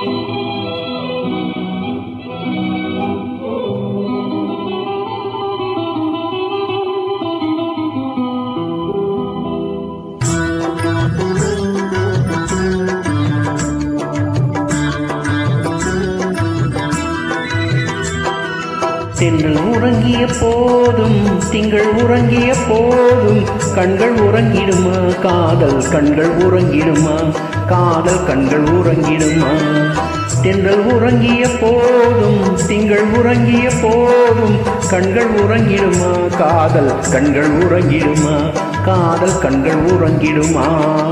தென்றல் உறங்கிய போதும் திங்கள் உறங்கிய போதும் கண்கள் உறங்கிடுமா காதல் கண்கள் உறங்கிடுமா காதல் கண்கள் உறங்கிடுமா தென்றல் உறங்கிய போதும் திங்கள் உறங்கிய போதும் கண்கள் உறங்கிடுமா காதல் கண்கள் உறங்கிடுமா காதல் கண்கள் உறங்கிடுமா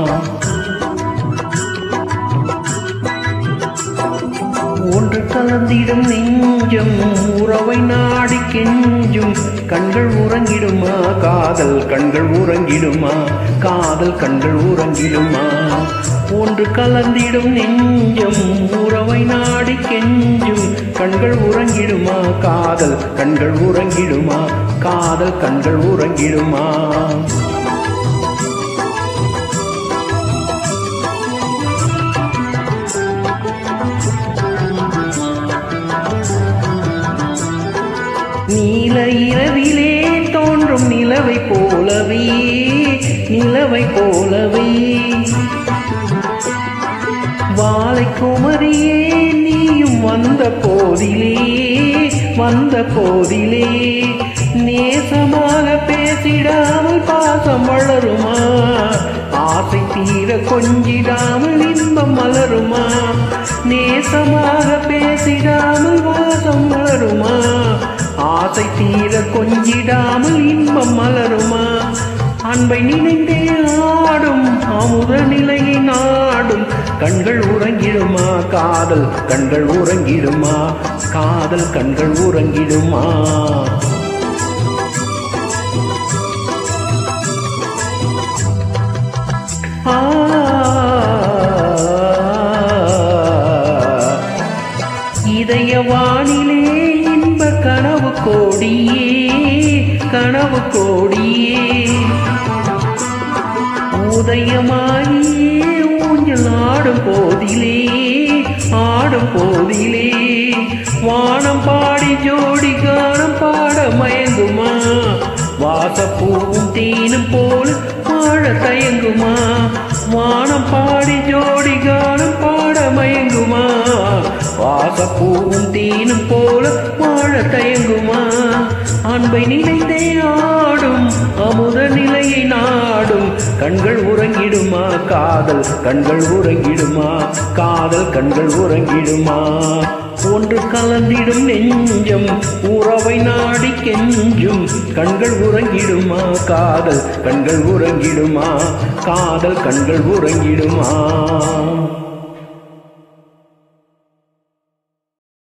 ஒன்று கலந்திடும் நெஞ்சம் உறவை நாடி கெஞ்சும் கண்கள் உறங்கிடுமா காதல் கண்கள் உறங்கிடுமா காதல் கண்கள் உறங்கிடுமா ஒன்று கலந்திடும் நெஞ்சம் உறவை நாடி கெஞ்சும் கண்கள் உறங்கிடுமா காதல் கண்கள் உறங்கிடுமா காதல் கண்கள் உறங்கிடுமா நீல இரவிலே தோன்றும் நிலவை போலவே நிலவை போலவே வாழை குமரியே நீயும் வந்த போதிலே வந்த போதிலே நேசமாக பேசிடாமல் பாசம் வளருமா ஆசை தீர கொஞ்சிடாமல் இன்பம் மலருமா நேசமாக பேசிடாமல் வாசம் வளருமா ஆசை தீர கொஞ்சிடாமல் இன்பம் மலருமா அன்பை நினைந்தே ஆடும் அமுத நிலையை நாடும் கண்கள் உறங்கிடுமா காதல் கண்கள் உறங்கிடுமா காதல் கண்கள் உறங்கிடுமா ஆ இதய வானிலே இன்ப கனவு கோடியே கனவு கோடியே உதயமாகியே ஊஞ்சல் ஆடும் போதிலே ஆடும் போதிலே வானம் பாடி ஜோடி கானம் பாட மயங்குமா வாசப்பூவும் தேனும் போல் வாழ தயங்குமா வானம் பாடி ஜோடி கானம் பாட மயங்குமா வாசப்பூவும் தேனும் போல வாழ தயங்குமா அன்பை நினைந்தே ஆடும் அமுத நிலையை நாடும் கண்கள் உறங்கிடுமா காதல் கண்கள் உறங்கிடுமா காதல் கண்கள் உறங்கிடுமா ஒன்று கலந்திடும் நெஞ்சம் உறவை நாடி கெஞ்சும் கண்கள் உறங்கிடுமா காதல் கண்கள் உறங்கிடுமா காதல் கண்கள் உறங்கிடுமா